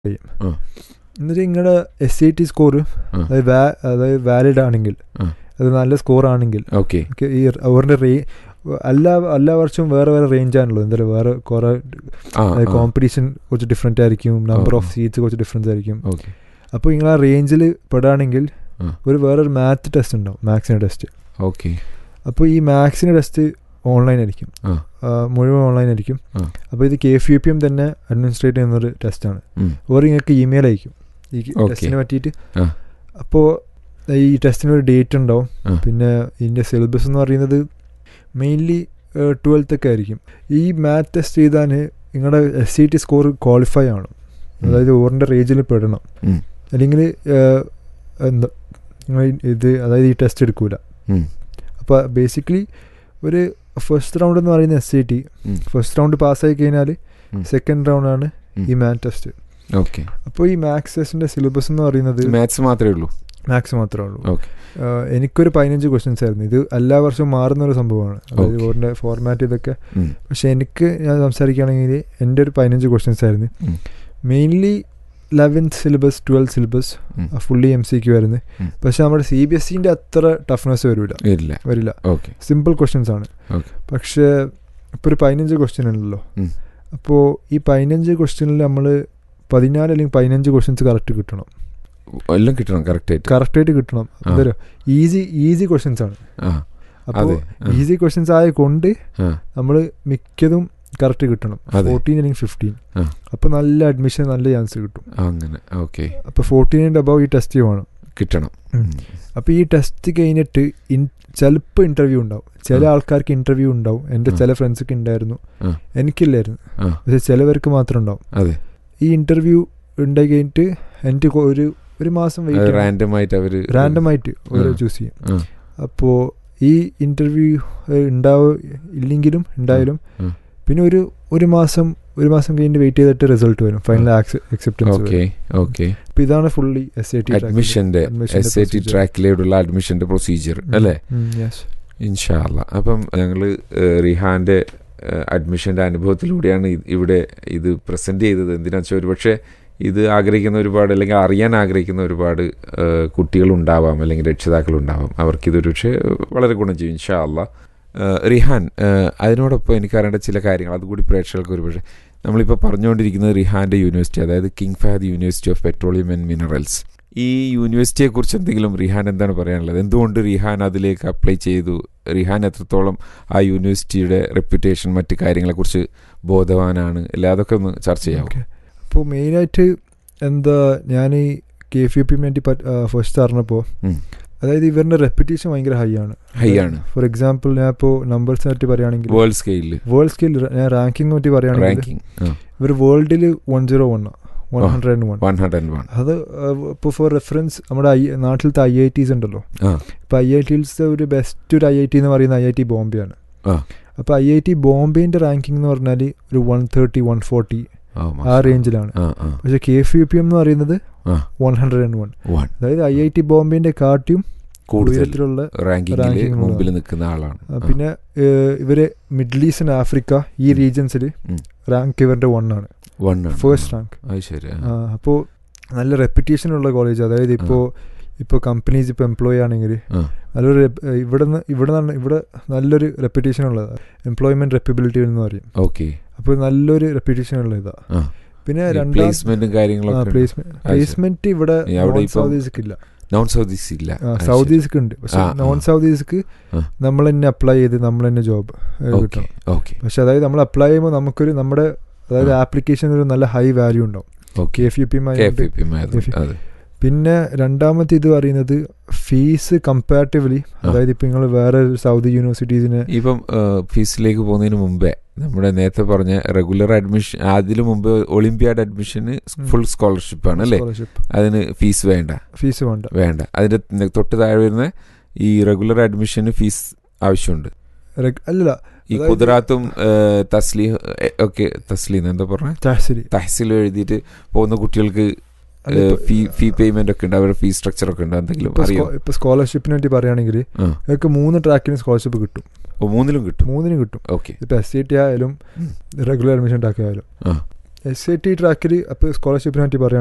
ചെയ്യും ആ. എന്നിട്ട് നിങ്ങളുടെ എസ് സി ടി സ്കോർ ആ. അതായത് വാ- അതായത് വാലിഡ് ആണെങ്കിൽ ആ. അത് നല്ല സ്കോർ ആണെങ്കിൽ ഓക്കെ ഒക്കെ ഈ അവരുടെ റേ എല്ലാ എല്ലാ വർഷവും വേറെ വേറെ റേഞ്ച് ആണല്ലോ എന്തായാലും വേറെ കുറെ ആ കോമ്പറ്റീഷൻ കുറച്ച് ഡിഫറെൻ്റ് ആയിരിക്കും നമ്പർ ആ, ഓഫ് ആ. സീറ്റ്സ് കുറച്ച് ഡിഫറൻസ് ആയിരിക്കും ഓക്കെ അപ്പോൾ നിങ്ങൾ ആ റേഞ്ചിൽ പെടുകയാണെങ്കിൽ ആ. ഒരു വേറൊരു മാത്ത് ടെസ്റ്റ് ഉണ്ടാവും മാത്സിൻ്റെ ടെസ്റ്റ് ഓക്കെ അപ്പോൾ ഈ മാത്സിൻ്റെ ടെസ്റ്റ് ഓൺലൈൻ ആയിരിക്കും ആ. ആ, മുഴുവൻ ഓൺലൈൻ ആയിരിക്കും ആ. അപ്പോൾ ഇത് K F U P M തന്നെ അഡ്മിനിസ്ട്രേറ്റ് ചെയ്യുന്നൊരു ടെസ്റ്റാണ് ഉം. ഓർ നിങ്ങൾക്ക് ഇമെയിൽ അയക്കും ഈ Okay. ടെസ്റ്റിനെ പറ്റിയിട്ട് ആ. അപ്പോൾ ഈ ടെസ്റ്റിന് ഒരു ഡേറ്റ് ഉണ്ടാവും ആ. പിന്നെ ഇതിൻ്റെ സിലബസ് എന്ന് പറയുന്നത് മെയിൻലി ട്വൽത്ത് ഒക്കെ ആയിരിക്കും ഈ മാത്ത് ടെസ്റ്റ് ചെയ്താൽ നിങ്ങളുടെ S C T score qualify ആണ് ഉം. അതായത് ഓറിൻ്റെ റേഞ്ചിൽ പെടണം ഉം. അല്ലെങ്കിൽ എന്താ നിങ്ങൾ ഇത് അതായത് ഈ ടെസ്റ്റ് എടുക്കൂല ഉം. അപ്പോൾ ബേസിക്കലി ഒരു ഫസ്റ്റ് റൗണ്ട് എന്ന് പറയുന്ന എസ് സി ടി ഉം. ഫസ്റ്റ് റൗണ്ട് പാസ്സായി കഴിഞ്ഞാൽ ഉം. സെക്കൻഡ് റൗണ്ടാണ് ഉം. ഈ മാത്ത് ടെസ്റ്റ് ഓക്കെ അപ്പോൾ ഈ മാത്സ് ടെസ്റ്റിൻ്റെ സിലബസ് എന്ന് പറയുന്നത് മാത്സ് മാത്രമേ ഉള്ളൂ മാത്സ് മാത്രമേ ഉള്ളൂ ഓക്കെ ആഹ് എനിക്കൊരു പതിനഞ്ച് ക്വസ്റ്റ്യൻസ് ആയിരുന്നു ഇത് എല്ലാ വർഷവും മാറുന്ന ഒരു സംഭവമാണ് അതായത് Okay. ഓറിൻ്റെ ഫോർമാറ്റ് ഇതൊക്കെ ഉം. പക്ഷെ എനിക്ക് ഞാൻ സംസാരിക്കുകയാണെങ്കിൽ എൻ്റെ ഒരു പതിനഞ്ച് ക്വസ്റ്റ്യൻസ് ആയിരുന്നു ഉം. Mainly eleventh syllabus twelfth syllabus ഉം. ഫുള്ളി എം സി ക്യു ആയിരുന്നു ഉം. പക്ഷെ നമ്മുടെ സി ബി എസ് സിൻ്റെ അത്ര ടഫ്നെസ് വരില്ല ഇല്ല വരില്ല ഓക്കെ സിമ്പിൾ ക്വസ്റ്റ്യൻസ് ആണ് Okay. പക്ഷേ ഇപ്പോൾ ഒരു പതിനഞ്ച് ക്വസ്റ്റ്യൻ ഉണ്ടല്ലോ ഉം. അപ്പോൾ ഈ പതിനഞ്ച് ക്വസ്റ്റ്യനിൽ നമ്മൾ പതിനാല് അല്ലെങ്കിൽ പതിനഞ്ച് ക്വസ്റ്റ്യൻസ് കറക്റ്റ് കിട്ടണം എല്ലാം കിട്ടണം കറക്റ്റ് ആയിട്ട് കറക്റ്റായിട്ട് കിട്ടണം ആ. അതൊരു ഈസി ഈസി ക്വസ്റ്റ്യൻസ് ആണ് ആ അപ്പോൾ അതെ ആ. ഈസി ക്വസ്റ്റ്യൻസ് ആയ കൊണ്ട് ആ. നമ്മൾ മിക്കതും കറക്റ്റ് കിട്ടണം അതെ. ഫോർട്ടീൻ അല്ലെങ്കിൽ ഫിഫ്റ്റീൻ ആ. അപ്പോൾ നല്ല അഡ്മിഷൻ നല്ല ചാൻസ് കിട്ടും അങ്ങനെ ഓക്കെ അപ്പോൾ ഫോർട്ടീനിൻ്റെ അബവ് ഈ ടെസ്റ്റ് വേണം കിട്ടണം ഉം. അപ്പോൾ ഈ ടെസ്റ്റ് കഴിഞ്ഞിട്ട് ഇൻ ചിലപ്പോൾ ഇൻ്റർവ്യൂ ഉണ്ടാവും ചില ആ. ആൾക്കാർക്ക് ഇൻ്റർവ്യൂ ഉണ്ടാവും എൻ്റെ ആ. ചില ഫ്രണ്ട്സൊക്കെ ഉണ്ടായിരുന്നു ആ. എനിക്കില്ലായിരുന്നു ആ. പക്ഷെ ചിലവർക്ക് മാത്രം ഉണ്ടാവും അതെ ഈ ഇൻ്റർവ്യൂ ഉണ്ടായി കഴിഞ്ഞിട്ട് എനിക്ക് കൊ- ഒരു ഒരു മാസം വെയിറ്റ് റാൻഡം ആയിട്ട് അവര് റാൻഡമായിട്ട് ഓരോ ആ. ചൂസ് ചെയ്യും ആ. അപ്പോൾ ഈ ഇൻ്റർവ്യൂ ഉണ്ടാവ ഇല്ലെങ്കിലും ഉണ്ടായാലും ആ. പിന്നെ ഒരു ഒരു മാസം ഒരു മാസം കഴിഞ്ഞ് വെയിറ്റ് ചെയ്തിട്ട് റിസൾട്ട് വരും ഫൈനൽ അക്സെപ്റ്റൻസ് ഓക്കെ ഓക്കെ അപ്പോൾ ഇതാണ് ഫുള്ളി എസ് ഐ ടി അഡ്മിഷന്റെ എസ് ഐ ടി ട്രാക്കിലേക്കുള്ള അഡ്മിഷന്റെ പ്രൊസീജിയർ അല്ലേ യെസ് ഇൻഷാല്ല അപ്പം ഞങ്ങൾ റിഹാന്റെ അഡ്മിഷൻ്റെ അനുഭവത്തിലൂടെയാണ് ഇ- ഇവിടെ ഇത് പ്രസൻറ്റ് ചെയ്തത് എന്തിനാണെന്ന് വെച്ചാൽ ഒരുപക്ഷെ ഇത് ആഗ്രഹിക്കുന്ന ഒരുപാട് അല്ലെങ്കിൽ അറിയാൻ ആഗ്രഹിക്കുന്ന ഒരുപാട് ഏഹ്, കുട്ടികളുണ്ടാവാം അല്ലെങ്കിൽ രക്ഷിതാക്കളുണ്ടാവാം അവർക്കിതൊരു പക്ഷേ വളരെ ഗുണം ചെയ്യും ഇൻഷാ അല്ല റിഹാൻ ഏഹ്, അതിനോടൊപ്പം എനിക്കറിയേണ്ട ചില കാര്യങ്ങൾ അതുകൂടി പ്രേക്ഷകർക്ക് ഒരുപക്ഷെ നമ്മളിപ്പോൾ പറഞ്ഞുകൊണ്ടിരിക്കുന്നത് റിഹാൻ്റെ യൂണിവേഴ്സിറ്റി അതായത് King Fahd university of petroleum and minerals ഈ യൂണിവേഴ്സിറ്റിയെക്കുറിച്ച് എന്തെങ്കിലും റിഹാൻ എന്താണ് പറയാനുള്ളത് എന്തുകൊണ്ട് റിഹാൻ അതിലേക്ക് അപ്ലൈ ചെയ്തു റിഹാൻ എത്രത്തോളം ആ യൂണിവേഴ്സിറ്റിയുടെ റെപ്യൂട്ടേഷൻ മറ്റു കാര്യങ്ങളെക്കുറിച്ച് ബോധവാനാണ് അല്ലെ അതൊക്കെ ഒന്ന് ചർച്ച ചെയ്യാം ഓക്കെ അപ്പോൾ മെയിനായിട്ട് എന്താ ഞാൻ ഈ കെ എഫ് യു പി വേണ്ടി ഫസ്റ്റ് അറിഞ്ഞപ്പോൾ ഉം. അതായത് ഇവരുടെ റെപ്യൂട്ടേഷൻ ഭയങ്കര ഹൈ ആണ് ഹൈ ആണ് ഫോർ എക്സാമ്പിൾ ഞാൻ ഇപ്പോൾ നമ്പേഴ്സ് പറ്റി പറയുകയാണെങ്കിൽ വേൾഡ് സ്കെയിലിൽ വേൾഡ് സ്കെയിൽ ഞാൻ റാങ്കിങ് പറ്റി പറയുകയാണെങ്കിൽ റാങ്കിങ് ഇവർ വേൾഡിൽ one zero one one hundred and one one hundred and one അത് ഇപ്പോൾ ഫോർ റെഫറൻസ് നമ്മുടെ ഐ നാട്ടിലത്തെ ഐ ഐ ടീസ് ഉണ്ടല്ലോ ആ ഇപ്പോൾ ഐ ഐ ടിയിൽസ് ഒരു ബെസ്റ്റ് ഒരു ഐ ഐ ടി എന്ന് പറയുന്ന ഐ ഐ ടി ബോംബെയാണ് ആ. അപ്പോൾ ഐ ഐ ടി ബോംബെൻ്റെ റാങ്കിങ് എന്ന് പറഞ്ഞാൽ ഒരു വൺ തേർട്ടി വൺ ഫോർട്ടി ആ, ആ മാഷാ. റേഞ്ചിലാണ് ആ ആ പക്ഷേ K F U P M എന്ന് പറയുന്നത് ആ. One hundred and one one അതായത് ഐ ഐ ടി ബോംബെൻ്റെ കാട്ടിയും കൂടുതൽ ഉയരത്തിലുള്ള റാങ്കിങ്ങിൽ ranking ഉള്ള മുമ്പിൽ നിൽക്കുന്ന ആളാണ് ആ, പിന്നെ ഏഹ്, ഇവര് മിഡിൽ ഈസ്റ്റ് ആൻഡ് ആഫ്രിക്ക ഈ ഉം. റീജിയൻസിൽ ഉം. റാങ്ക് ഇവരുടെ വൺ ആണ് വൺ ആണ് ഫസ്റ്റ് റാങ്ക് അത് ശരി ആ. അപ്പോൾ നല്ല റെപ്യൂട്ടേഷൻ ഉള്ള കോളേജ് അതായത് ഇപ്പോൾ ഇപ്പോൾ കമ്പനീസ് ഇപ്പോൾ എംപ്ലോയി ആണെങ്കിൽ ആ. നല്ലൊരു rep- ഏഹ്, ഇവിടെ നിന്ന് ഇവിടെ നിന്നാണ് ഇവിടെ നല്ലൊരു റെപ്യൂട്ടേഷൻ ഉള്ളത് എംപ്ലോയ്മെന്റ് റെപ്പബിലിറ്റി എന്ന് പറയും ഓക്കെ അപ്പോൾ നല്ലൊരു റെപ്യൂട്ടേഷൻ ഉള്ള ഇതാ ആ. പിന്നെ രണ്ടാം പ്ലേസ്മെന്റും കാര്യങ്ങളൊക്കെ ഉണ്ട്. പ്ലേസ്മെന്റ് ശരി. പ്ലേസ്മെന്റ് ഇവിടെ ഈ അവിടെ നോൺ ഇപ്പം സൗദീസ്ക്ക് ഇല്ല നോൺ സൗദീസ് ഇല്ല ആ, അത് ശരി. സൗദീസ്ക്ക് ഉണ്ട് പക്ഷെ ആ, നോൺ ആ. സൗദീസ്ക്ക് ആ. നമ്മൾ തന്നെ അപ്ലൈ ചെയ്ത് നമ്മൾ തന്നെ ജോബ് ഓക്കെ കിട്ടണം ഓക്കെ പക്ഷെ അതായത് നമ്മൾ അപ്ലൈ ചെയ്യുമ്പോൾ നമുക്കൊരു നമ്മുടെ അതായത് ആ. ആപ്ലിക്കേഷൻ ഒരു നല്ല ഹൈ വാല്യൂ ഉണ്ടാവും okay K F U P K F P ആയിരുന്നു അതെ പിന്നെ രണ്ടാമത്തെ ഇത് പറയുന്നത് ഫീസ് കമ്പാരിറ്റീവ്ലി അതായത് ഇപ്പം നിങ്ങൾ വേറെ ഒരു സൗദി യൂണിവേഴ്സിറ്റീസിന് ഇപ്പം ഫീസിലേക്ക് പോകുന്നതിന് മുമ്പേ നമ്മുടെ നേരത്തെ പറഞ്ഞ റെഗുലർ അഡ്മിഷൻ അതിനു മുമ്പ് ഒളിമ്പിയാഡ് അഡ്മിഷന് ഫുൾ സ്കോളർഷിപ്പ് ആണ് അല്ലേ സ്കോളർഷിപ്പ് അതിന് ഫീസ് വേണ്ട ഫീസ് വേണ്ട വേണ്ട അതിന്റെ തൊട്ട് താഴെ വരുന്ന ഈ റെഗുലർ അഡ്മിഷന് ഫീസ് ആവശ്യമുണ്ട് റെഗ്- അല്ലല്ല ഈ അതായത് കുതിരാത്തും തസ്ലി ഒക്കെ തസ്ലീന്ന് എന്താ പറഞ്ഞ താഴ്സരി തഹസിൽ എഴുതിയിട്ട് പോകുന്ന കുട്ടികൾക്ക് ഫീ ഫീ പേയ്മെന്റ് ഒക്കെ ഉണ്ട് അവരുടെ ഫീ സ്ട്രക്ചർ ഒക്കെ ഉണ്ട് എന്തെങ്കിലും അറിയോ ഇപ്പൊ സ്കോളർഷിപ്പിനെ പറ്റി പറയുകയാണെങ്കിൽ ആ. നിങ്ങൾക്ക് മൂന്ന് ട്രാക്കിന് സ്കോളർഷിപ്പ് കിട്ടും ഓ മൂന്നിലും കിട്ടും മൂന്നിനും കിട്ടും ഓക്കെ ഇപ്പൊ എസ് സി ടി ആയാലും ഉം. റെഗുലർ അഡ്മിഷൻ ട്രാക്ക് ആയാലും ആ. എസ് ഐ ടി ട്രാക്കിൽ അപ്പോൾ സ്കോളർഷിപ്പിനെ പറ്റി പറയാം